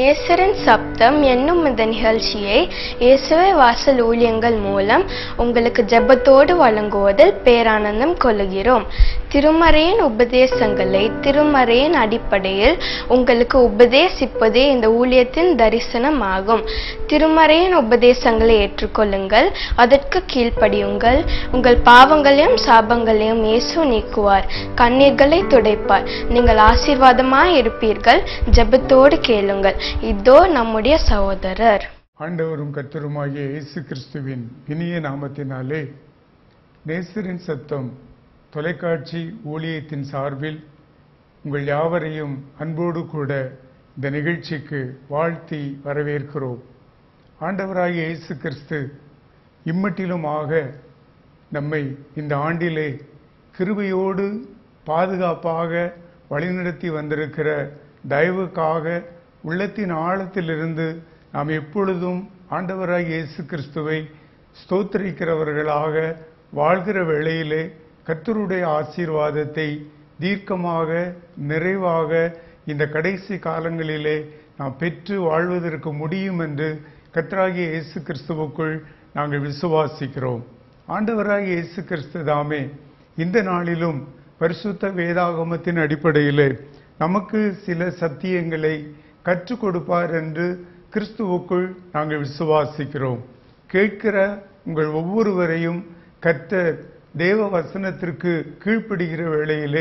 நேசரின் சப்தம் என்னும் இந்த நிகழ்ச்சியை இயேசுவே வாசல் ஊழியங்கள் மூலம் உங்களுக்கு ஜெபத்தோடு வழங்குவதில் பேரானந்தம் கொள்கிறோம் திருமறையின் உபதேசங்களை திருமறையின் அடிப்படையில் உங்களுக்கு உபதேசிப்பதே இந்த ஊழியத்தின் தரிசனம் ஆகும் திருமறையின் உபதேசங்களை ஏற்றுக்கொள்ளுங்கள் அதற்கு கீழ்ப்படியுங்கள் உங்கள் பாவங்களையும் சாபங்களையும் இயேசு நீக்குவார் கண்ணீர்களை துடைப்பார் நீங்கள் ஆசீர்வாதமாய் இருப்பீர்கள் ஜெபத்தோடு கேளுங்கள் இதோ நம்முடைய சகோதரர் ஆண்டவரும் கர்த்தருமாகிய இயேசு கிறிஸ்துவின் இனிய நாமத்தினாலே நேசரின் சத்தம் தொலைக்காட்சி ஊழியத்தின் சார்பில் உங்கள் யாவரையும் அன்போடு கூட இந்த நிகழ்ச்சிக்கு வாழ்த்தி வரவேற்கிறோம் ஆண்டவராகிய இயேசு கிறிஸ்து இம்மட்டிலுமாக நம்மை இந்த ஆண்டிலே கிருபையோடு பாதுகாப்பாக வழிநடத்தி வந்திருக்கிற தயவுக்காக உள்ளத்தின் ஆழத்திலிருந்து நாம் எப்பொழுதும் ஆண்டவராகிய இயேசு கிறிஸ்துவை ஸ்தோத்திரிக்கிறவர்களாக வாழ்கிற வேளையிலே கர்த்தருடைய ஆசீர்வாதத்தை தீர்க்கமாக நிறைவாக இந்த கடைசி காலங்களிலே நாம் பெற்று வாழ்வதற்கு முடியும் என்று கர்த்தராகிய இயேசு கிறிஸ்துவுக்குள் நாங்கள் விசுவாசிக்கிறோம் ஆண்டவராகிய இயேசு கிறிஸ்து தாமே இந்த நாளிலும் பரிசுத்த வேதாகமத்தின் அடிப்படையிலே நமக்கு சில சத்தியங்களை கற்றுக் கொடுப்பார் என்று கிறிஸ்துவுக்குள் நாங்கள் விசுவாசிக்கிறோம் கேட்கிற உங்கள் ஒவ்வொருவரையும் கர்த்தர் தேவ வசனத்திற்கு கீழ்ப்படுகிற வேளையிலே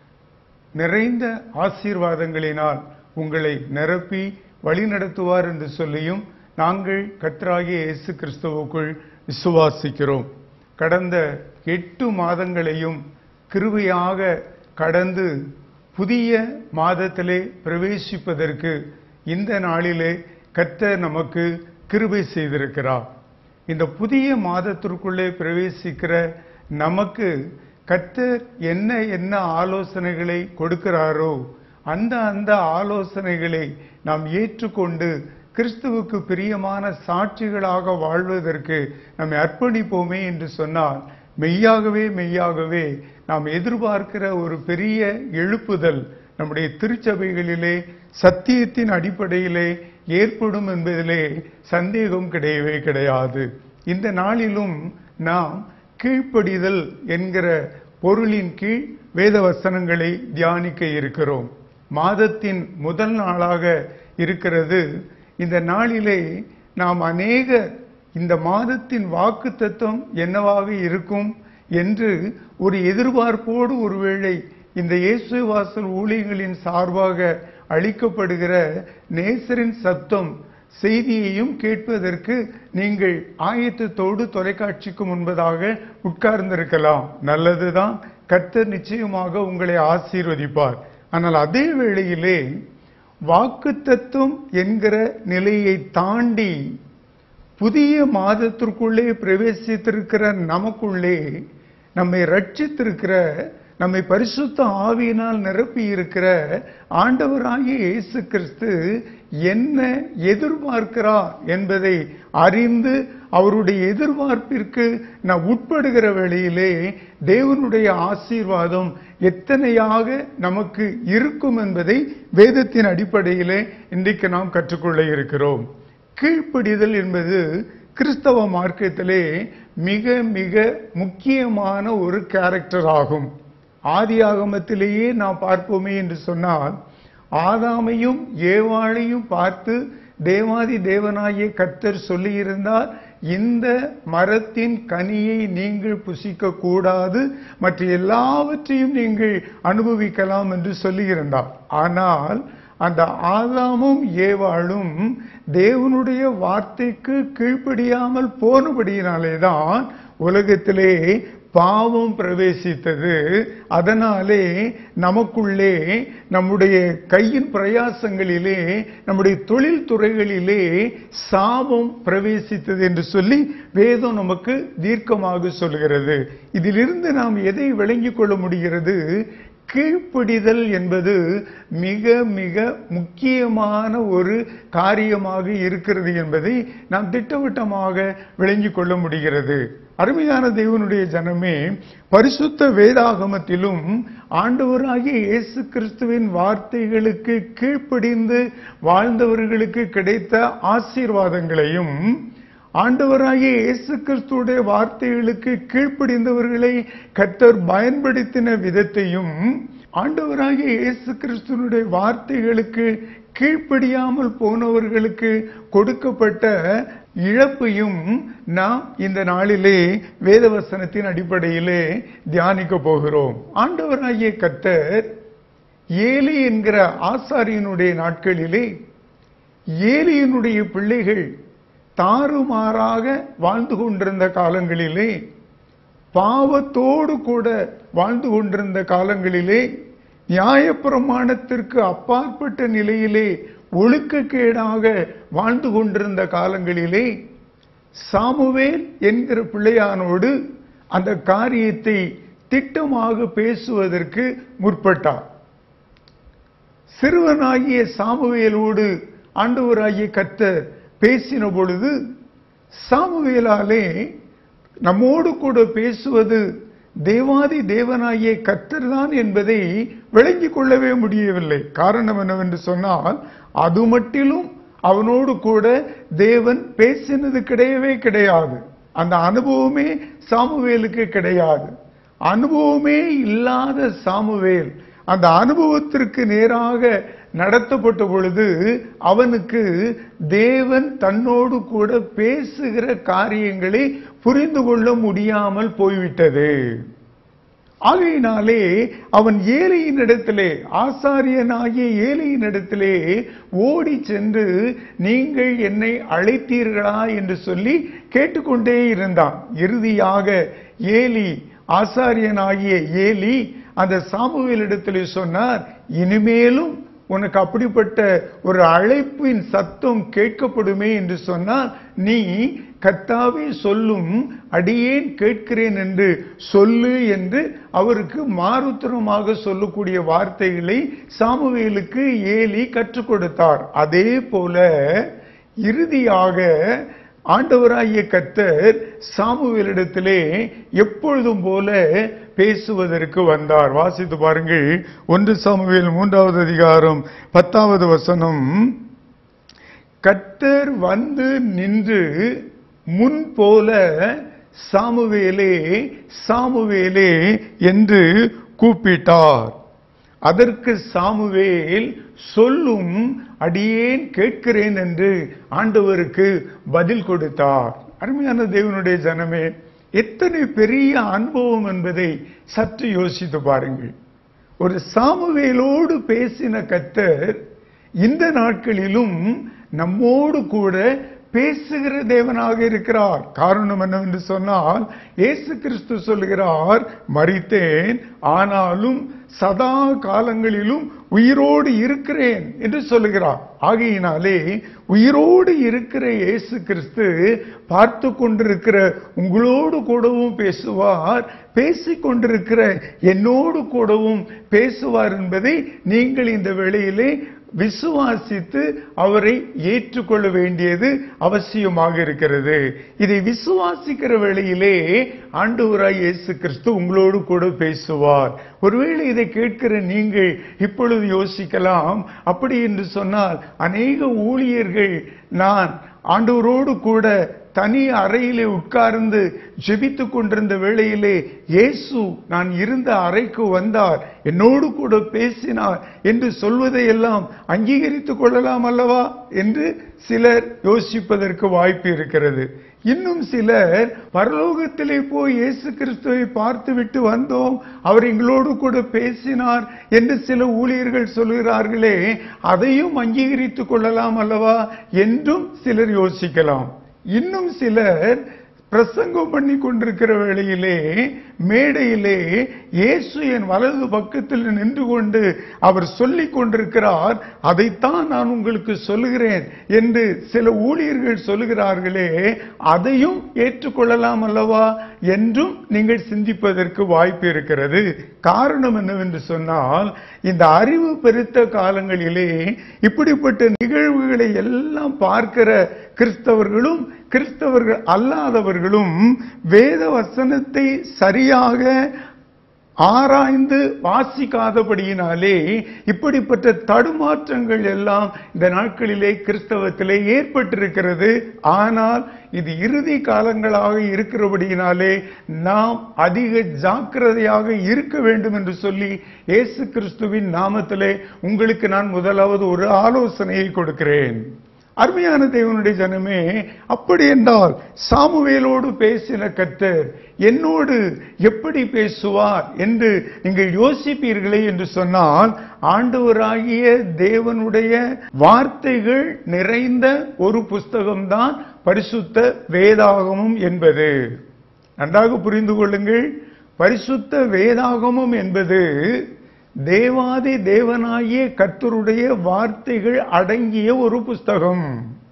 நிறைந்த ஆசீர்வாதங்களினால் உங்களை நிரப்பி வழிநடத்துவார் என்று சொல்லியும் நாங்கள் கர்த்தராகிய இயேசு கிறிஸ்துவுக்குள் விசுவாசிக்கிறோம் கடந்த எட்டு மாதங்களையும் கிருபையாக கடந்து புதிய மாதத்திலே பிரவேசிப்பதற்கு இந்த நாளிலே கர்த்தர் நமக்கு கிருபை செய்திருக்கிறார் இந்த புதிய மாதத்திற்குள்ளே பிரவேசிக்கிற நமக்கு கர்த்தர் என்ன என்ன ஆலோசனைகளை கொடுக்கிறாரோ அந்த அந்த ஆலோசனைகளை நாம் ஏற்றுக்கொண்டு கிறிஸ்துவுக்கு பிரியமான சாட்சிகளாக வாழ்வதற்கு நம்மை அர்ப்பணிப்போமே என்று சொன்னால் மெய்யாகவே மெய்யாகவே நாம் எதிர்பார்க்கிற ஒரு பெரிய எழுப்புதல் நம்முடைய திருச்சபைகளிலே சத்தியத்தின் அடிப்படையிலே ஏற்படும் என்பதிலே சந்தேகம் கிடையவே கிடையாது இந்த நாளிலும் நாம் கீழ்ப்படிதல் என்கிற பொருளின் கீழ் வேத வசனங்களை தியானிக்க இருக்கிறோம் மாதத்தின் முதல் நாளாக இருக்கிறது இந்த நாளிலே நாம் அநேக இந்த மாதத்தின் வாக்கு தத்துவம் என்னவாக இருக்கும் என்று ஒரு எதிர்பார்ப்போடு ஒருவேளை இந்த இயேசு வாசல் ஊழியங்களின் சார்பாக அளிக்கப்படுகிற நேசரின் சத்தம் செய்தியையும் கேட்பதற்கு நீங்கள் ஆயத்தத்தோடு தொலைக்காட்சிக்கு முன்பதாக உட்கார்ந்திருக்கலாம் நல்லதுதான் கர்த்தர் நிச்சயமாக உங்களை ஆசீர்வதிப்பார் ஆனால் அதே வேளையிலே வாக்குத்தத்துவம் என்கிற நிலையை தாண்டி புதிய மாதத்திற்குள்ளே பிரவேசித்திருக்கிற நமக்குள்ளே நம்மை ரட்சித்திருக்கிற நம்மை பரிசுத்த ஆவியினால் நிரப்பி இருக்கிற ஆண்டவராகிய இயேசு கிறிஸ்து என்ன எதிர்பார்க்கிறார் என்பதை அறிந்து அவருடைய எதிர்பார்ப்பிற்கு நான் உட்படுகிற வேளையிலே தேவனுடைய ஆசீர்வாதம் எத்தனையாக நமக்கு இருக்கும் என்பதை வேதத்தின் அடிப்படையிலே இன்றைக்கு நாம் கற்றுக்கொள்ள இருக்கிறோம் கீழ்ப்படிதல் என்பது கிறிஸ்தவ மார்க்கத்திலே மிக மிக முக்கியமான ஒரு கேரக்டர் ஆகும் ஆதி ஆகமத்திலேயே நாம் பார்ப்போமே என்று சொன்னால் ஆதாமையும் ஏவாளையும் பார்த்து தேவாதி தேவனாகிய கர்த்தர் சொல்லியிருந்தார் இந்த மரத்தின் கனியை நீங்கள் புசிக்க கூடாது மற்ற எல்லாவற்றையும் நீங்கள் அனுபவிக்கலாம் என்று சொல்லியிருந்தார் ஆனால் அந்த ஆதாமும் ஏவாளும் தேவனுடைய வார்த்தைக்கு கீழ்ப்படியாமல் போனபடியினாலே தான் உலகத்திலே பாவம் பிரவேசித்தது அதனாலே நமக்குள்ளே நம்முடைய கையின் பிரயாசங்களிலே நம்முடைய தொழில் துறைகளிலே சாபம் பிரவேசித்தது என்று சொல்லி வேதம் நமக்கு தீர்க்கமாக சொல்கிறது இதிலிருந்து நாம் எதை விளங்கிக் கொள்ள முடிகிறது கீழ்ப்படிதல் என்பது மிக மிக முக்கியமான ஒரு காரியமாக இருக்கிறது என்பதை நாம் திட்டவட்டமாக விளங்கிக் கொள்ள முடிகிறது அருமையான தேவனுடைய ஜனமே பரிசுத்த வேதாகமத்திலும் ஆண்டவராகிய இயேசு கிறிஸ்துவின் வார்த்தைகளுக்கு கீழ்ப்படிந்து வாழ்ந்தவர்களுக்கு கிடைத்த ஆசீர்வாதங்களையும் ஆண்டவராகிய இயேசு கிறிஸ்துடைய வார்த்தைகளுக்கு கீழ்ப்படிந்தவர்களை கர்த்தர் பயன்படுத்தின விதத்தையும் ஆண்டவராகிய இயேசு கிறிஸ்துவனுடைய வார்த்தைகளுக்கு கீழ்ப்படியாமல் போனவர்களுக்கு கொடுக்கப்பட்ட இழப்பையும் நாம் இந்த நாளிலே வேதவசனத்தின் அடிப்படையிலே தியானிக்க போகிறோம் ஆண்டவராகிய கர்த்தர் ஏலி என்கிற ஆசாரியனுடைய நாட்களிலே ஏலியினுடைய பிள்ளைகள் தாறுமாறாக வாழ்ந்து கொண்டிருந்த காலங்களிலே பாவத்தோடு கூட வாழ்ந்து கொண்டிருந்த காலங்களிலே நியாயப்பிரமாணத்திற்கு அப்பாற்பட்ட நிலையிலே ஒழுக்கக்கேடாக வாழ்ந்து கொண்டிருந்த காலங்களிலே சாமுவேல் என்கிற பிள்ளையானோடு அந்த காரியத்தை திட்டமாக பேசுவதற்கு முற்பட்டார் சிறுவனாகிய சாமுவேலோடு ஆண்டவராகிய கர்த்தர் பேசின பொழுது சாமுவேலாலே நம்மோடு கூட பேசுவது தேவாதி தேவனாகிய கர்த்தர் தான் என்பதை விளங்கிக் கொள்ளவே முடியவில்லை காரணம் என்னவென்று சொன்னால் அது மட்டிலும் அவனோடு கூட தேவன் பேசினது கிடையவே கிடையாது அந்த அனுபவமே சாமுவேலுக்கு கிடையாது அனுபவமே இல்லாத சாமுவேல் அந்த அனுபவத்திற்கு நேராக நடத்தப்பட்ட பொழுது அவனுக்கு தேவன் தன்னோடு கூட பேசுகிற காரியங்களை புரிந்து கொள்ள முடியாமல் போய்விட்டது ஆகையினாலே அவன் ஏலியின் இடத்திலே ஆசாரியனாகிய ஏலியின் இடத்திலே ஓடி சென்று நீங்கள் என்னை அழைத்தீர்களா என்று சொல்லி கேட்டுக்கொண்டே இருந்தான் இறுதியாக ஏலி ஆசாரியனாகிய ஏலி அந்த சாமுவேலிடத்திலே சொன்னார் இனிமேலும் உனக்கு அப்படிப்பட்ட ஒரு அழைப்பின் சத்தம் கேட்கப்படுமே என்று சொன்னால் நீ கர்த்தாவே சொல்லும் அடியேன் கேட்கிறேன் என்று சொல்லு என்று அவருக்கு மாறுத்தரமாக சொல்லக்கூடிய வார்த்தைகளை சாமுவேலுக்கு ஏலி கற்றுக் கொடுத்தார் அதே போல இறுதியாக ஆண்டவராகிய கர்த்தர் சாமுவேலிடத்திலே எப்பொழுதும் போல பேசுவதற்கு வந்தார் வாசித்து பாருங்கள் ஒன்று சாமுவேல் மூன்றாவது அதிகாரம் பத்தாவது வசனம் கர்த்தர் வந்து நின்று முன் போல சாமுவேலே சாமுவேலே என்று கூப்பிட்டார் அதற்கு சாமுவேல் சொல்லும் அடியேன் கேட்கிறேன் என்று ஆண்டவருக்கு பதில் கொடுத்தார் அருமையான தேவனுடைய ஜனமே எத்தனை பெரிய அனுபவம் என்பதை சற்று யோசித்து பாருங்கள் ஒரு சாமுவேலோடு பேசின கத்தர் இந்த நாட்களிலும் நம்மோடு கூட பேசுகிற தேவனாக இருக்கிறார் காரணம் என்னவென்று சொன்னால் இயேசு கிறிஸ்து சொல்லுகிறார் மறித்தேன் ஆனாலும் சதா காலங்களிலும் உயிரோடு இருக்கிறேன் என்று சொல்லுகிறார் ஆகையினாலே உயிரோடு இருக்கிற இயேசு கிறிஸ்து பார்த்து கொண்டிருக்கிற உங்களோடு கூடவும் பேசுவார் பேசிக் கொண்டிருக்கிற என்னோடு கூடவும் பேசுவார் என்பதை நீங்கள் இந்த வேளையிலே விசுவாசித்து அவரை ஏற்றுக்கொள்ள வேண்டியது அவசியமாக இருக்கிறது இதை விசுவாசிக்கிற வேளையிலே ஆண்டவராய் இயேசு கிறிஸ்து உங்களோடு கூட பேசுவார் ஒருவேளை இதை கேட்கிற நீங்கள் இப்பொழுது யோசிக்கலாம் அப்படி என்று சொன்னால் அநேக ஊழியர்கள் நான் ஆண்டவரோடு கூட தனி அறையிலே உட்கார்ந்து ஜெபித்துக் கொண்டிருந்த வேளையிலே இயேசு நான் இருந்த அறைக்கு வந்தார் என்னோடு கூட பேசினார் என்று சொல்வதையெல்லாம் அங்கீகரித்துக் கொள்ளலாம் அல்லவா என்று சிலர் யோசிப்பதற்கு வாய்ப்பு இருக்கிறது இன்னும் சிலர் பரலோகத்திலே போய் இயேசு கிறிஸ்துவை பார்த்துவிட்டு வந்தோம் அவர் எங்களோடு கூட பேசினார் என்று சில ஊழியர்கள் சொல்கிறார்களே அதையும் அங்கீகரித்துக் கொள்ளலாம் அல்லவா என்றும் சிலர் யோசிக்கலாம் இன்னும் சிலர் பிரசங்கம் பண்ணி கொண்டிருக்கிற வேளையிலே மேடையிலே இயேசு என் வலது பக்கத்தில் நின்று கொண்டு அவர் சொல்லிக் கொண்டிருக்கிறார் அதைத்தான் நான் உங்களுக்கு சொல்லுகிறேன் என்று சில ஊழியர்கள் சொல்லுகிறார்களே அதையும் ஏற்றுக்கொள்ளலாம் அல்லவா என்றும் நீங்கள் சிந்திப்பதற்கு வாய்ப்பு இருக்கிறது காரணம் என்னவென்று சொன்னால் இந்த அறிவு பெருத்த காலங்களிலே இப்படிப்பட்ட நிகழ்வுகளை எல்லாம் பார்க்கிற கிறிஸ்தவர்களும் கிறிஸ்தவர்கள் அல்லாதவர்களும் வேத வசனத்தை சரியாக ஆராய்ந்து வாசிக்காதபடியினாலே இப்படிப்பட்ட தடுமாற்றங்கள் எல்லாம் இந்த நாட்களிலே கிறிஸ்தவத்திலே ஏற்பட்டிருக்கிறது ஆனால் இது இறுதி காலங்களாக இருக்கிறபடியினாலே நாம் அதிக ஜாக்கிரதையாக இருக்க வேண்டும் என்று சொல்லி இயேசு கிறிஸ்துவின் நாமத்திலே உங்களுக்கு நான் முதலாவது ஒரு ஆலோசனையை கொடுக்கிறேன் அருமையான தேவனுடைய ஜனமே அப்படி என்றால் சாமுவேலோடு பேசின கர்த்தர் என்னோடு எப்படி பேசுவார் என்று நீங்கள் யோசிப்பீர்களே என்று சொன்னால் ஆண்டவராகிய தேவனுடைய வார்த்தைகள் நிறைந்த ஒரு புஸ்தகம்தான் பரிசுத்த வேதாகமம் என்பது நன்றாக புரிந்து கொள்ளுங்கள் பரிசுத்த வேதாகமம் என்பது தேவாதி தேவனாகிய கர்த்தருடைய வார்த்தைகள் அடங்கிய ஒரு புஸ்தகம்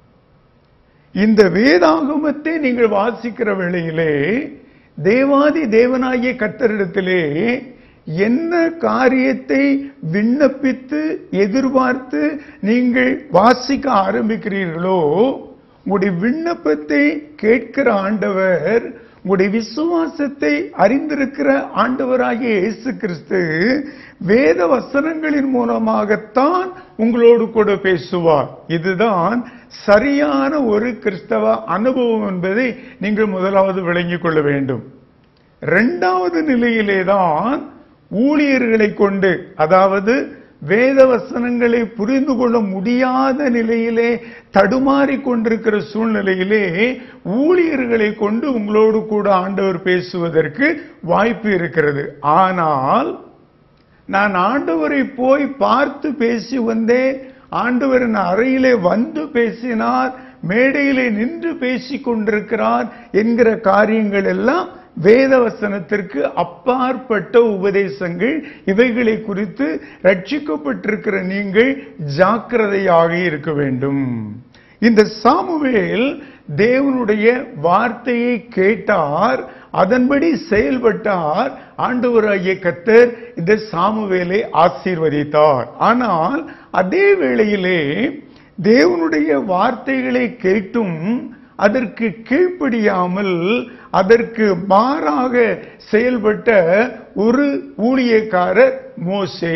இந்த வேதாகமத்தை நீங்கள் வாசிக்கிற வேளையிலே தேவாதி தேவனாகிய கர்த்தரிடத்திலே என்ன காரியத்தை விண்ணப்பித்து எதிர்பார்த்து நீங்கள் வாசிக்க ஆரம்பிக்கிறீர்களோ உங்களுடைய விண்ணப்பத்தை கேட்கிற ஆண்டவர் உங்களுடைய விசுவாசத்தை அறிந்திருக்கிற ஆண்டவராகிய இயேசு கிறிஸ்து வேத வசனங்களின் மூலமாகத்தான் உங்களோடு கூட பேசுவார் இதுதான் சரியான ஒரு கிறிஸ்தவ அனுபவம் என்பதை நீங்கள் முதலாவது விளங்கிக் கொள்ள வேண்டும் இரண்டாவது நிலையிலே தான் ஊழியர்களை கொண்டு அதாவது வேத வசனங்களை புரிந்து கொள்ள முடியாத நிலையிலே தடுமாறி கொண்டிருக்கிற சூழ்நிலையிலே ஊழியர்களை கொண்டு உங்களோடு கூட ஆண்டவர் பேசுவதற்கு வாய்ப்பு இருக்கிறது ஆனால் நான் ஆண்டவரை போய் பார்த்து பேசி வந்தேன் ஆண்டவரின் அறையிலே வந்து பேசினார் மேடையிலே நின்று பேசிக் கொண்டிருக்கிறார் என்கிற காரியங்கள் எல்லாம் வேத வசனத்திற்கு அப்பாற்பட்ட உபதேசங்கள் இவைகளை குறித்து ரட்சிக்கப்பட்டிருக்கிற நீங்கள் ஜாக்கிரதையாக இருக்க வேண்டும் இந்த சாமுவேல் தேவனுடைய வார்த்தையை கேட்டார் அதன்படி செயல்பட்டார் ஆண்டவராகிய கத்தர் இந்த சாமுவேலை ஆசீர்வதித்தார் ஆனால் அதே வேளையிலே தேவனுடைய வார்த்தைகளை கேட்டும் அதற்கு கீழ்ப்படியாமல் அதற்கு மாறாக செயல்பட்ட ஒரு ஊழியக்காரர் மோசே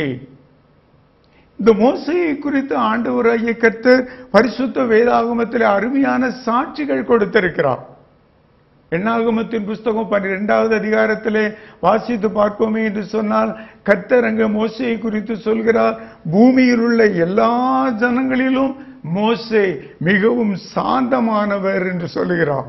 இந்த மோசையை குறித்து ஆண்டவராகிய கர்த்தர் பரிசுத்த வேதாகமத்தில் அருமையான சாட்சிகள் கொடுத்திருக்கிறார் எண்ணாகமத்தின் புஸ்தகம் பன்னிரெண்டாவது அதிகாரத்திலே வாசித்து பார்ப்போமே என்று சொன்னால் கர்த்தர் அங்க மோசையை குறித்து சொல்கிறார் பூமியில் உள்ள எல்லா ஜனங்களிலும் மோசே மிகவும் சாந்தமானவர் என்று சொல்லுகிறார்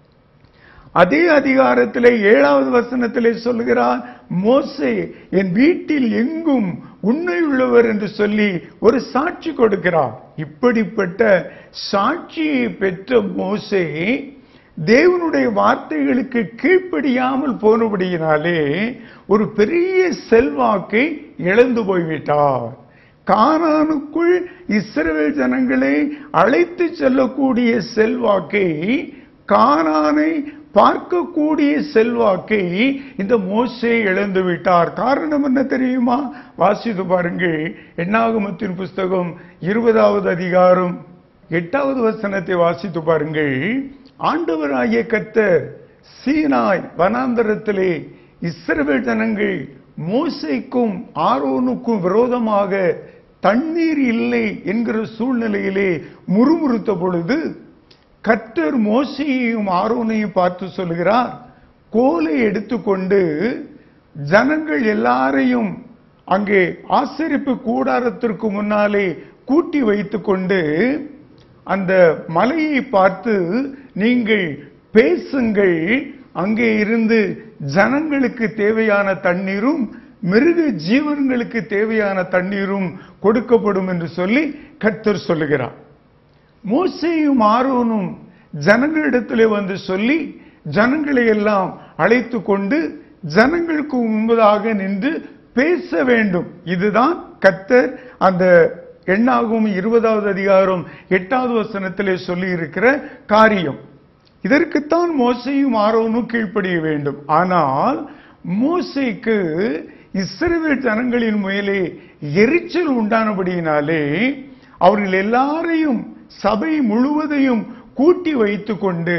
அதே அதிகாரத்திலே ஏழாவது வசனத்திலே சொல்லுகிறார் மோசே என் வீட்டில் எங்கும் உண்மையுள்ளவர் என்று சொல்லி ஒரு சாட்சி கொடுக்கிறார் இப்படிப்பட்ட சாட்சியை பெற்ற மோசே தேவனுடைய வார்த்தைகளுக்கு கீழ்ப்படியாமல் போனபடியினாலே ஒரு பெரிய செல்வாக்கை இழந்து போய்விட்டார் கானானுக்குள் இஸ்ரவேல் ஜனங்களை அழைத்து செல்லக்கூடிய செல்வாக்கை கானானை பார்க்கக்கூடிய செல்வாக்கை இந்த மோசே இழந்து விட்டார் காரணம் என்ன தெரியுமா வாசித்து பாருங்கள் எண்ணாகமத்தின் புஸ்தகம் இருபதாவது அதிகாரம் எட்டாவது வசனத்தை வாசித்து பாருங்கள் ஆண்டவராகிய கர்த்தர் சீனாய் வனாந்தரத்திலே இஸ்ரவேல் ஜனங்கள் மோசைக்கும் ஆரோனுக்கும் விரோதமாக தண்ணீர் இல்லை என்கிற சூழ்நிலையிலே முறுமுறுத்த பொழுது கர்த்தர் மோசையையும் ஆரோனையும் பார்த்து சொல்கிறார் கோலை எடுத்துக்கொண்டு ஜனங்கள் எல்லாரையும் அங்கே ஆசரிப்பு கூடாரத்திற்கு முன்னாலே கூட்டி வைத்துக்கொண்டு அந்த மலையை பார்த்து நீங்கள் பேசுங்கள் அங்கே இருந்து ஜனங்களுக்கு தேவையான தண்ணீரும் மிருக ஜீவன்களுக்கு தேவையான தண்ணீரும் கொடுக்கப்படும் என்று சொல்லி கர்த்தர் சொல்லுகிறார் மோசேயும் ஆரோனும் ஜனங்களிடத்திலே வந்து சொல்லி ஜனங்களை எல்லாம் அழைத்து கொண்டு ஜனங்களுக்கு முன்பதாக நின்று பேச வேண்டும் இதுதான் கத்தர் அந்த எண்ணாகும் இருபதாவது அதிகாரம் எட்டாவது வசனத்திலே சொல்லி இருக்கிற காரியம் இதற்குத்தான் மோசையும் ஆரோனும் கீழ்ப்படிய வேண்டும் ஆனால் மோசைக்கு இஸ்ரவேல் ஜனங்களின் மேலே எரிச்சல் உண்டானபடியினாலே அவர்கள் எல்லாரையும் சபை முழுவதையும் கூட்டி வைத்துக் கொண்டு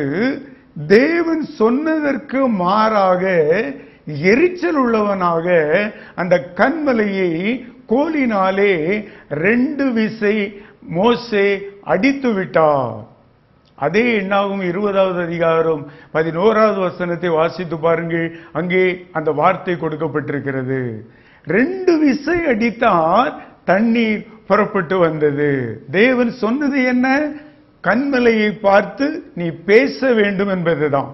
தேவன் சொன்னதற்கு மாறாக எரிச்சல் உள்ளவனாக அந்த கண்மலையை கோலினாலே ரெண்டு விசை மோசே அடித்து விட்டார் அதே எண்ணாகும் இருபதாவது அதிகாரம் பதினோராவது வசனத்தை வாசித்து பாருங்கள் அங்கே அந்த வார்த்தை கொடுக்கப்பட்டிருக்கிறது ரெண்டு விசை அடித்தார் தண்ணீர் புறப்பட்டு வந்தது தேவன் சொன்னது என்ன கண்மலையை பார்த்து நீ பேச வேண்டும் என்பதுதான்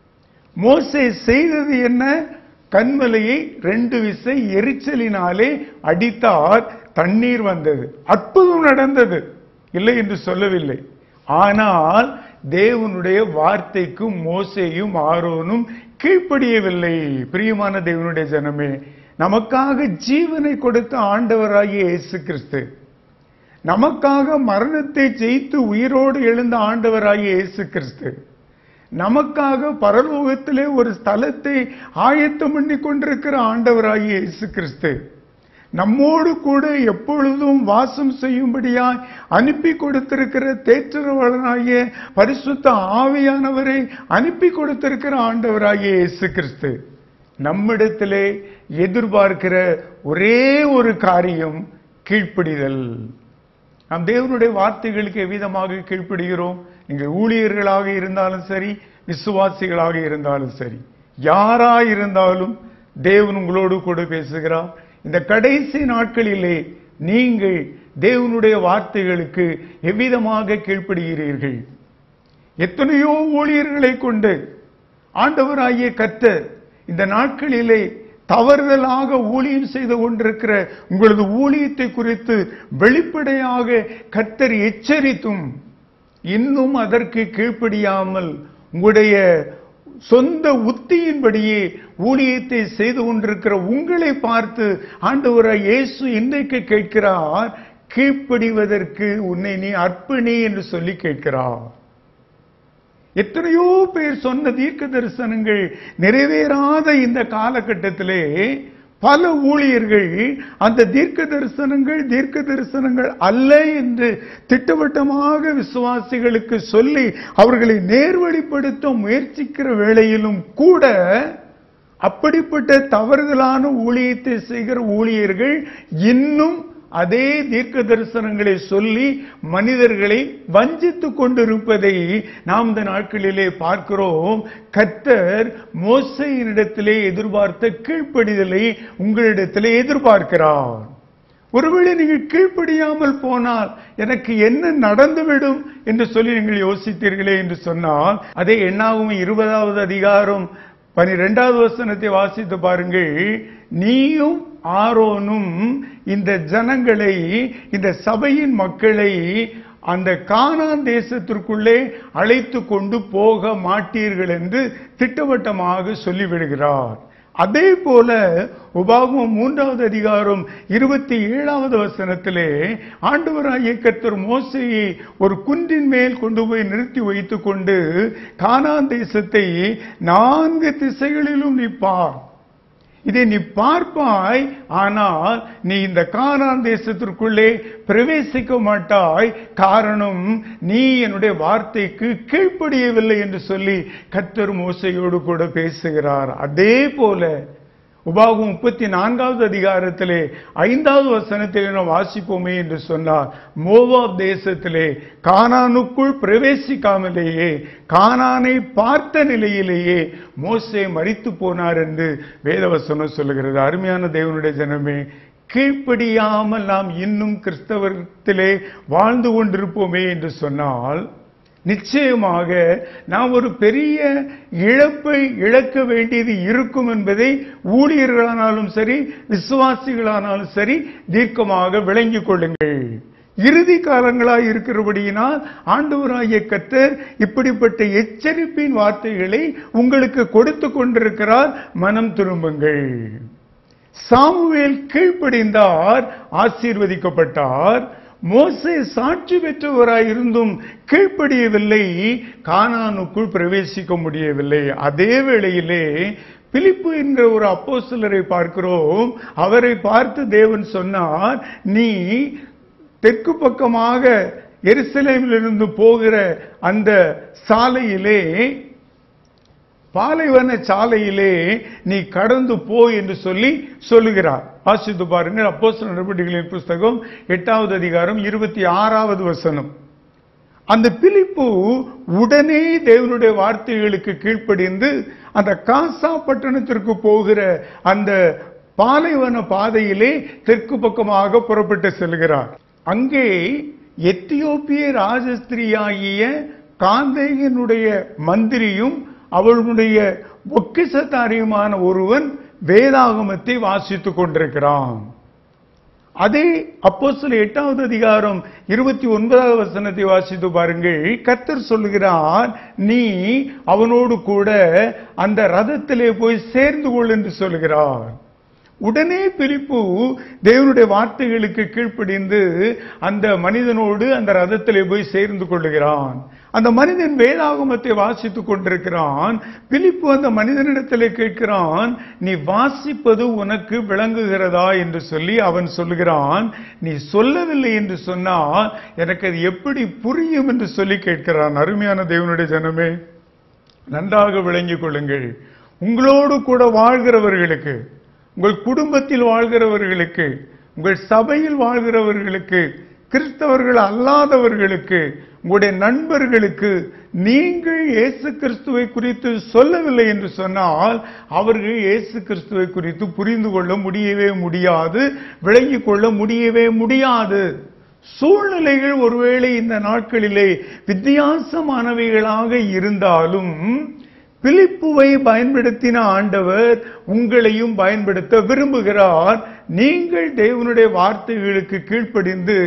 மோசே செய்தது என்ன கண்மலையை ரெண்டு விசை எரிச்சலினாலே அடித்தார் தண்ணீர் வந்தது அற்புதம் நடந்தது இல்லை என்று சொல்லவில்லை ஆனால் தேவனுடைய வார்த்தைக்கு மோசேயும் ஆரோனும் கீழ்ப்படியவில்லை பிரியமான தேவனுடைய ஜனமே நமக்காக ஜீவனை கொடுத்த ஆண்டவராகிய இயேசு கிறிஸ்து நமக்காக மரணத்தை ஜெயித்து உயிரோடு எழுந்த ஆண்டவராகிய இயேசு கிறிஸ்து நமக்காக பரலோகத்திலே ஒரு ஸ்தலத்தை ஆயத்தம் பண்ணி கொண்டிருக்கிற ஆண்டவராகிய இயேசு கிறிஸ்து நம்மோடு கூட எப்பொழுதும் வாசம் செய்யும்படியாய் அனுப்பி கொடுத்திருக்கிற தேற்றரவாளனாகிய பரிசுத்த ஆவியானவரை அனுப்பி கொடுத்திருக்கிற ஆண்டவராகிய இயேசு கிறிஸ்து நம்மிடத்திலே எதிர்பார்க்கிற ஒரே ஒரு காரியம் கீழ்ப்படிதல் நாம் தேவனுடைய வார்த்தைகளுக்கு எவ்விதமாக கீழ்ப்படுகிறோம் நீங்கள் ஊழியர்களாக இருந்தாலும் சரி விசுவாசிகளாக இருந்தாலும் சரி யாரா இருந்தாலும் தேவன் உங்களோடு கூட பேசுகிறார் இந்த கடைசி நாட்களிலே நீங்கள் தேவனுடைய வார்த்தைகளுக்கு எவ்விதமாக கீழ்ப்படுகிறீர்கள் எத்தனையோ ஊழியர்களை கொண்டு ஆண்டவராகிய கர்த்தர் இந்த நாட்களிலே தவறுதலாக ஊழியம் செய்து கொண்டிருக்கிற உங்களது ஊழியத்தை குறித்து வெளிப்படையாக கர்த்தர் எச்சரித்தும் இன்னும் அதற்கு கீழ்ப்படியாமல் உங்களுடைய சொந்த உத்தியின்படியே ஊழியத்தை செய்து கொண்டிருக்கிற உங்களை பார்த்து ஆண்டவராய் இயேசு இன்றைக்கு கேட்கிறார் கீழ்ப்படிவதற்கு உன்னை நீ அர்ப்பணி என்று சொல்லி கேட்கிறார் எத்தனையோ பேர் சொன்ன தீர்க்க தரிசனங்கள் நிறைவேறாத இந்த காலகட்டத்திலே பல ஊழியர்கள் அந்த தீர்க்க தரிசனங்கள் தீர்க்க தரிசனங்கள் அல்ல என்று திட்டவட்டமாக விசுவாசிகளுக்கு சொல்லி அவர்களை நேர்வழிப்படுத்த முயற்சிக்கிற வேளையிலும் கூட அப்படிப்பட்ட தவறுதலான ஊழியத்தை செய்கிற ஊழியர்கள் இன்னும் அதே தீர்க்க தரிசனங்களை சொல்லி மனிதர்களை வஞ்சித்துக் கொண்டிருப்பதை நாம் இந்த நாட்களிலே பார்க்கிறோம் கர்த்தர் மோசையினிடத்திலே எதிர்பார்த்த கீழ்ப்படிதலை உங்களிடத்திலே எதிர்பார்க்கிறார் ஒருவேளை நீங்கள் கீழ்ப்படியாமல் போனால் எனக்கு என்ன நடந்துவிடும் என்று சொல்லி நீங்கள் யோசித்தீர்களே என்று சொன்னால் அதே எண்ணாவும் இருபதாவது அதிகாரம் பனிரெண்டாவது வசனத்தை வாசித்து பாருங்கள் நீயும் ஆரோனும் இந்த ஜனங்களை இந்த சபையின் மக்களை அந்த கானான் தேசத்திற்குள்ளே அழைத்து கொண்டு போக மாட்டீர்கள் என்று திட்டவட்டமாக சொல்லிவிடுகிறார் அதே போல உபாகமம் மூன்றாவது அதிகாரம் இருபத்தி ஏழாவது வசனத்திலே ஆண்டவராகிய கர்த்தர் மோசையை ஒரு குன்றின் மேல் கொண்டு போய் நிறுத்தி வைத்துக் கொண்டு கானான் தேசத்தை நான்கு திசைகளிலும் நிற்பார் இதை நீ பார்ப்பாய் ஆனால் நீ இந்த கானான் தேசத்திற்குள்ளே பிரவேசிக்க மாட்டாய் காரணம் நீ என்னுடைய வார்த்தைக்கு கீழ்ப்படியவில்லை என்று சொல்லி கத்தர் மோசையோடு கூட பேசுகிறார் அதே போல உபாகம் முப்பத்தி நான்காவது அதிகாரத்திலே ஐந்தாவது வசனத்திலே நாம் வாசிப்போமே என்று சொன்னார் மோவாப் தேசத்திலே கானானுக்குள் பிரவேசிக்காமலேயே கானானை பார்த்த நிலையிலேயே மோசே மரித்து போனார் என்று வேதவசனம் சொல்லுகிறது அருமையான தேவனுடைய ஜனமே கீழ்ப்படியாமல் நாம் இன்னும் கிறிஸ்தவத்திலே வாழ்ந்து கொண்டிருப்போமே என்று சொன்னால் நிச்சயமாக நாம் ஒரு பெரிய இழப்பை இழக்க வேண்டியது இருக்கும் என்பதை ஊழியர்களானாலும் சரி விசுவாசிகளானாலும் சரி தீர்க்கமாக விளங்கிக் கொள்ளுங்கள் இறுதி காலங்களாய் இருக்கிறபடியினால் ஆண்டவராகிய கத்தர் இப்படிப்பட்ட எச்சரிப்பின் வார்த்தைகளை உங்களுக்கு கொடுத்து கொண்டிருக்கிறார் மனம் திரும்புங்கள் சாமுவேல் கீழ்ப்படிந்தார் ஆசீர்வதிக்கப்பட்டார் மோசே சாட்சி பெற்றவராய் இருந்தும் கீழ்ப்படியவில்லை கானானுக்குள் பிரவேசிக்க முடியவில்லை அதே வேளையிலே பிலிப்பு என்ற ஒரு அப்போஸ்தலரை பார்க்கிறோம் அவரை பார்த்து தேவன் சொன்னார் நீ தெற்கு பக்கமாக எருசலேமிலிருந்து போகிற அந்த சாலையிலே பாலைவன சாலையிலே நீ கடந்து போ என்று சொல்லி சொல்லுகிறார் வாசித்து பாருங்கள் அப்போஸ்தலர் நடவடிக்கைகளின் புஸ்தகம் எட்டாவது அதிகாரம் இருபத்தி ஆறாவது வசனம் அந்த பிலிப்பு உடனே தேவனுடைய வார்த்தைகளுக்கு கீழ்ப்படிந்து அந்த காசா பட்டணத்திற்கு போகிற அந்த பாலைவன பாதையிலே தெற்கு பக்கமாக புறப்பட்டு செல்கிறார் அங்கே எத்தியோப்பிய ராஜஸ்திரியாகிய காந்தேயனுடைய மந்திரியும் அவளுடைய பொக்கிசத்தாரியுமான ஒருவன் வேதாகமத்தை வாசித்துக் கொண்டிருக்கிறான் அதே அப்போ சில எட்டாவது அதிகாரம் இருபத்தி ஒன்பதாவது வசனத்தை வாசித்து பாருங்கள் கர்த்தர் சொல்லுகிறார் நீ அவனோடு கூட அந்த ரதத்திலே போய் சேர்ந்து கொள் என்று சொல்கிறார் உடனே பிலிப்பு தேவனுடைய வார்த்தைகளுக்கு கீழ்ப்படிந்து அந்த மனிதனோடு அந்த ரதத்திலே போய் சேர்ந்து கொள்ளுகிறான் அந்த மனிதன் வேதாகமத்தை வாசித்துக் கொண்டிருக்கிறான் பிலிப்பு அந்த மனிதனிடத்திலே கேட்கிறான் நீ வாசிப்பது உனக்கு விளங்குகிறதா என்று சொல்லி அவன் சொல்லுகிறான் நீ சொல்லவில்லை என்று சொன்னால் எனக்கு அது எப்படி புரியும் என்று சொல்லி கேட்கிறான் அருமையான தேவனுடைய ஜனமே நன்றாக விளங்கிக் கொள்ளுங்கள் உங்களோடு கூட வாழ்கிறவர்களுக்கு உங்கள் குடும்பத்தில் வாழ்கிறவர்களுக்கு உங்கள் சபையில் வாழ்கிறவர்களுக்கு கிறிஸ்தவர்கள் அல்லாதவர்களுக்கு உங்களுடைய நண்பர்களுக்கு நீங்கள் இயேசு கிறிஸ்துவை குறித்து சொல்லவில்லை என்று சொன்னால் அவர்கள் இயேசு கிறிஸ்துவை குறித்து புரிந்து கொள்ள முடியவே முடியாது விளங்கிக் கொள்ள முடியவே முடியாது சூழ்நிலைகள் ஒருவேளை இந்த நாட்களிலே வித்தியாசமானவைகளாக இருந்தாலும் பிலிப்புவை பயன்படுத்தின ஆண்டவர் உங்களையும் பயன்படுத்த விரும்புகிறார் நீங்கள் தேவனுடைய வார்த்தைகளுக்கு கீழ்ப்படிந்து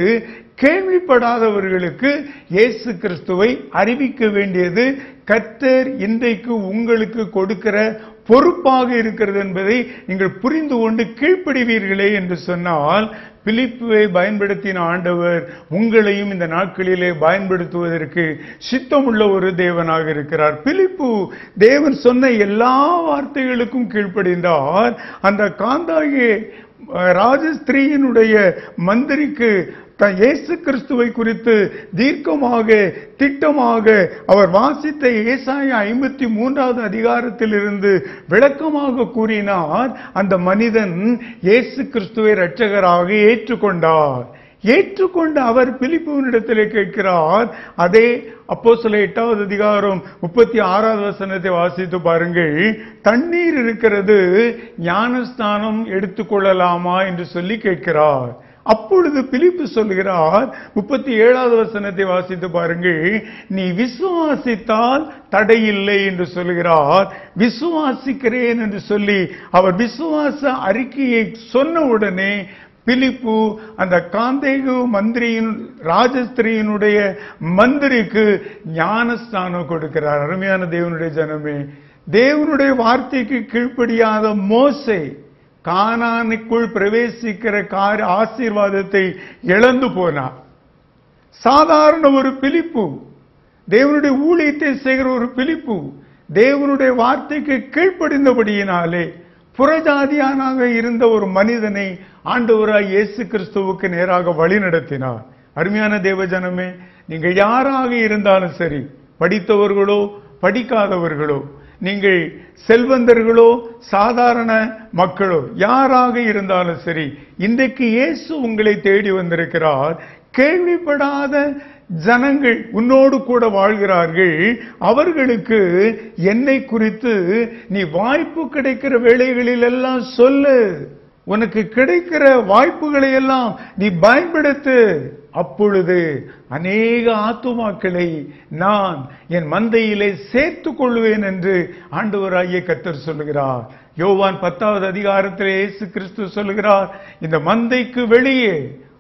கேள்விப்படாதவர்களுக்கு இயேசு கிறிஸ்துவை அறிவிக்க வேண்டியது கர்த்தர் இன்றைக்கு உங்களுக்கு கொடுக்கிற பொறுப்பாக இருக்கிறது என்பதை நீங்கள் புரிந்து கொண்டு கீழ்ப்படிவீர்களே என்று சொன்னால் பிலிப்புவை பயன்படுத்தின ஆண்டவர் உங்களையும் இந்த நாட்களிலே பயன்படுத்துவதற்கு சித்தமுள்ள ஒரு தேவனாக இருக்கிறார் பிலிப்பு தேவன் சொன்ன எல்லா வார்த்தைகளுக்கும் கீழ்ப்படிந்தார் அந்த காந்தாகிய அஹ், ராஜஸ்திரீயினுடைய மந்திரிக்கு த- இயேசு கிறிஸ்துவை குறித்து தீர்க்கமாக திட்டமாக அவர் வாசித்த ஏசாய ஐம்பத்தி மூன்றாவது அதிகாரத்தில் இருந்து விளக்கமாக கூறினார் அந்த மனிதன் இயேசு கிறிஸ்துவை இரட்சகராக ஏற்றுக்கொண்டார் ஏற்றுக்கொண்டு அவர் பிலிப்புவனிடத்திலே கேட்கிறார் அதே அப்போ சில எட்டாவது அதிகாரம் முப்பத்தி ஆறாவது வசனத்தை வாசித்து பாருங்கள் தண்ணீர் இருக்கிறது ஞானஸ்தானம் எடுத்துக்கொள்ளலாமா என்று சொல்லி கேட்கிறார் அப்பொழுது பிலிப்பு சொல்கிறார் முப்பத்தி ஏழாவது வசனத்தை வாசித்து பாருங்கள் நீ விசுவாசித்தால் தடையில்லை என்று சொல்கிறார் விசுவாசிக்கிறேன் என்று சொல்லி அவர் விசுவாச அறிக்கையை சொன்ன உடனே பிலிப்பு அந்த காந்தேகு மந்திரியின் ராஜஸ்திரியினுடைய மந்திரிக்கு ஞானஸ்தானம் கொடுக்கிறார் அருமையான தேவனுடைய ஜனமே தேவனுடைய வார்த்தைக்கு கீழ்ப்படியாத மோசே கானானுக்குள் பிரவேசிக்கிற கார ஆசீர்வாதத்தை இழந்து போனார் சாதாரண ஒரு பிலிப்பு தேவனுடைய ஊழியத்தை செய்கிற ஒரு பிலிப்பு தேவனுடைய வார்த்தைக்கு கீழ்ப்படிந்தபடியினாலே புறஜாதியானாக இருந்த ஒரு மனிதனை ஆண்டவராய் இயேசு கிறிஸ்துவுக்கு நேராக வழி நடத்தினார் அருமையான தேவஜனமே நீங்க யாராக இருந்தாலும் சரி படித்தவர்களோ படிக்காதவர்களோ நீங்கள் செல்வந்தர்களோ சாதாரண மக்களோ யாராக இருந்தாலும் சரி இன்றைக்கு இயேசு உங்களை தேடி வந்திருக்கிறார் கேள்விப்படாத ஜனங்கள் உன்னோடு கூட வாழ்கிறார்கள் அவர்களுக்கு என்னை குறித்து நீ வாய்ப்பு கிடைக்கிற வேளைகளில் எல்லாம் சொல்லு உனக்கு கிடைக்கிற வாய்ப்புகளை எல்லாம் நீ பயன்படுத்து அப்பொழுது அநேக ஆத்துமாக்களை நான் என் மந்தையிலே சேர்த்துக் கொள்வேன் என்று ஆண்டவராகிய கத்தர் சொல்லுகிறார் யோவான் பத்தாவது அதிகாரத்திலே இயேசு கிறிஸ்து சொல்லுகிறார் இந்த மந்தைக்கு வெளியே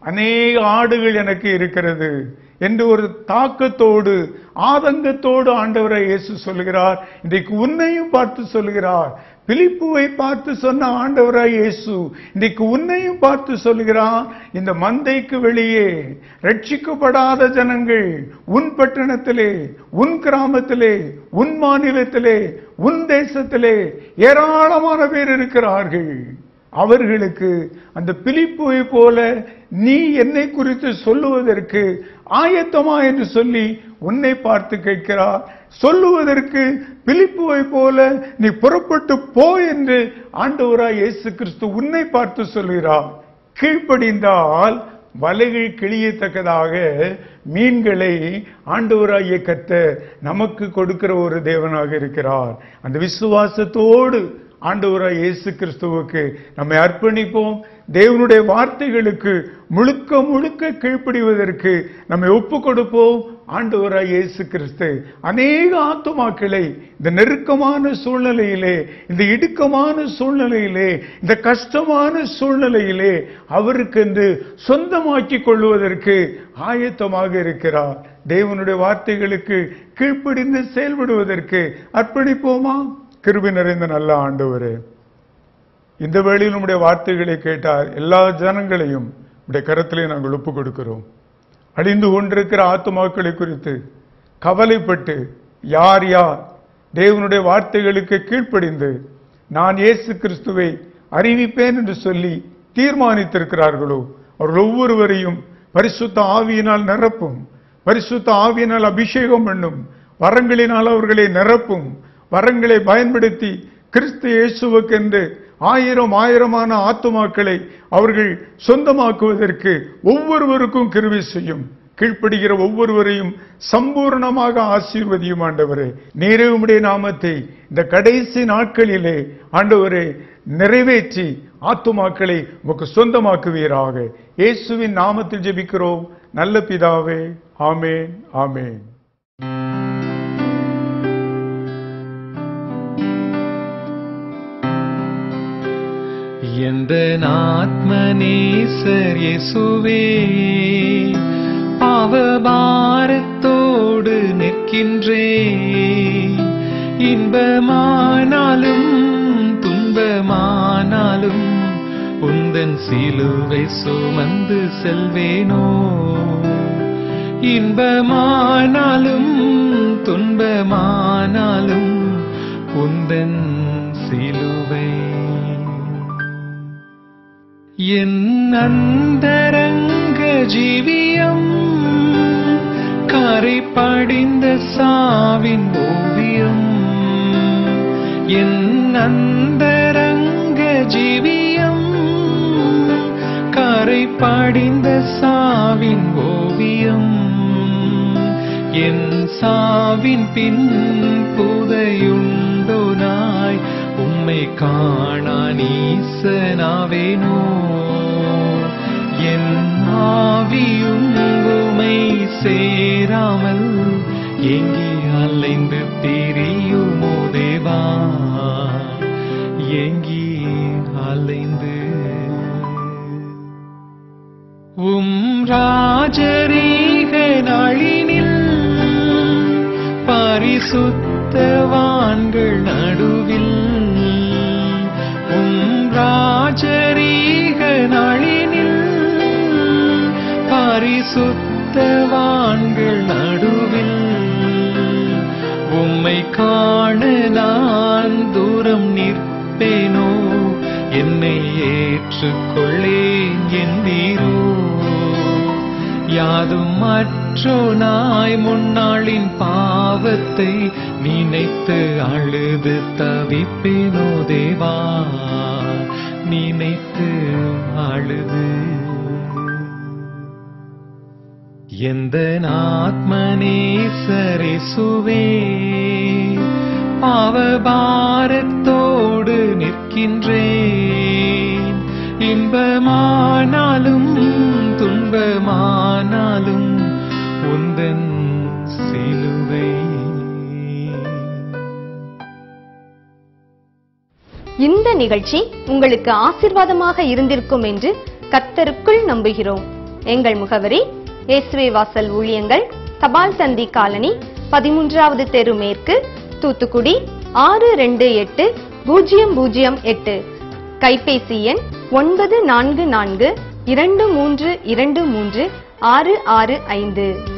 அநேக ஆடுகள் எனக்கு இருக்கிறது என்று ஒரு தாக்கத்தோடு ஆதங்கத்தோடு ஆண்டவரை இயேசு சொல்கிறார் இன்றைக்கு உன்னையும் பார்த்து சொல்கிறார் பிலிப்புவை பார்த்து சொன்ன ஆண்டவராய் இயேசு இன்றைக்கு உன்னையும் பார்த்து சொல்கிறார் இந்த மந்தைக்கு வெளியே ரட்சிக்கப்படாத ஜனங்கள் உன் பட்டணத்திலே உன் கிராமத்திலே உன் மாநிலத்திலே உன் தேசத்திலே ஏராளமான பேர் இருக்கிறார்கள் அவர்களுக்கு அந்த பிலிப்புவை போல நீ என்னை குறித்து சொல்லுவதற்கு ஆயத்தமா என்று சொல்லி உன்னை பார்த்து கேட்கிறார் சொல்லுவதற்கு பிலிப்புவை போல நீ புறப்பட்டு போ என்று ஆண்டவராய் இயேசு கிறிஸ்து உன்னை பார்த்து சொல்கிறார் கீழ்ப்படிந்தால் வலைகள் கிழியத்தக்கதாக மீன்களை ஆண்டவராகிய கர்த்தர் நமக்கு கொடுக்கிற ஒரு தேவனாக இருக்கிறார் அந்த விசுவாசத்தோடு ஆண்டவராய் இயேசு கிறிஸ்துவுக்கு நம்மை அர்ப்பணிப்போம் தேவனுடைய வார்த்தைகளுக்கு முழுக்க முழுக்க கீழ்ப்படிவதற்கு நம்மை ஒப்பு கொடுப்போம் ஆண்டவராய் இயேசு கிறிஸ்து அநேக ஆத்துமாக்களை இந்த நெருக்கமான சூழ்நிலையிலே இந்த இடுக்கமான சூழ்நிலையிலே இந்த கஷ்டமான சூழ்நிலையிலே அவருக்கென்று சொந்தமாக்கி கொள்வதற்கு ஆயத்தமாக இருக்கிறார் தேவனுடைய வார்த்தைகளுக்கு கீழ்ப்படிந்து செயல்படுவதற்கு அர்ப்பணிப்போமா கிருபி நிறைந்த நல்ல ஆண்டவரே இந்த வேளையில் உம்முடைய வார்த்தைகளை கேட்டார் எல்லா ஜனங்களையும் உடைய கரத்திலே நாங்கள் ஒப்புக் கொடுக்கிறோம் அழிந்து கொண்டிருக்கிற ஆத்துமாக்களை குறித்து கவலைப்பட்டு யார் யார் தேவனுடைய வார்த்தைகளுக்கு கீழ்ப்படிந்து நான் இயேசு கிறிஸ்துவை அறிவிப்பேன் என்று சொல்லி தீர்மானித்திருக்கிறார்களோ அவர்கள் ஒவ்வொருவரையும் பரிசுத்த ஆவியினால் நிரப்பும் பரிசுத்த ஆவியினால் அபிஷேகம் பண்ணும் வரங்களினால் அவர்களை நிரப்பும் வரங்களை பயன்படுத்தி கிறிஸ்து இயேசுவுக்கென்று ஆயிரம் ஆயிரமான ஆத்துமாக்களை அவர்கள் சொந்தமாக்குவதற்கு ஒவ்வொருவருக்கும் கிருவி செய்யும் கீழ்ப்படுகிற ஒவ்வொருவரையும் சம்பூர்ணமாக ஆசீர்வதியும் ஆண்டவரே நீரே உம்முடைய நாமத்தை இந்த கடைசி நாட்களிலே ஆண்டவரே நிறைவேற்றி ஆத்துமாக்களை உமக்கு சொந்தமாக்குவீராக இயேசுவின் நாமத்தில் ஜெபிக்கிறோம் நல்ல பிதாவே ஆமேன் ஆமேன் எந்த ஆத்மநேசர் இயேசுவே பாவபாரத்தோடு நிற்கின்றே இன்பமானாலும் துன்பமானாலும் உந்தன் சிலுவை சுமந்து செல்வேனோ இன்பமானாலும் துன்பமானாலும் உந்தன் சிலுவை என் அந்தரங்க ஜீவியம் கரை படிந்த சாவின் ஓவியம் என் அந்தரங்க ஜீவியம் கரை படிந்த சாவின் ஓவியம் என் சாவின் பின் புதையுண்டோ நாய் உம்மை காணா நீசனாவேனோ என் ஆவியும் உமை சேராமல் எங்கே அலைந்து திரியுமோ தேவா எங்கே அலைந்து உம் ராஜரீக நாளினில் பரிசுத்தவான்கள் நடுவில் உம் ராஜரீக நாளினில் பரிசுத்தவான்கள் நடுவில் உம்மை காண நான் தூரம் நிற்பேனோ என்னை ஏற்றுக்கொள்ளேன் என்பீரோ யாதும் மற்றோ நாய் முன்னாளின் பாவத்தை நினைத்து அழுது தவிப்பேனோ தேவா நினைத்து அழுது எந்த ஆத்மநேசரே சுவே பாவபாரத்தோடு நிற்கின்றேன் இன்பமானாலும் துன்பமானாலும் உந்தன் சிலுவை இந்த நிகழ்ச்சி உங்களுக்கு ஆசிர்வாதமாக இருந்திருக்கும் என்று கர்த்தருக்குள் நம்புகிறோம் எங்கள் முகவரி இயேசுவே வாசல் ஊழியங்கள் தபால் தந்தி காலனி பதிமூன்றாவது தெரு மேற்கு தூத்துக்குடி ஆறு ரெண்டு எட்டு பூஜ்ஜியம் பூஜ்ஜியம் எட்டு கைபேசி எண் ஒன்பது நான்கு நான்கு இரண்டு மூன்று இரண்டு மூன்று ஆறு ஆறு ஐந்து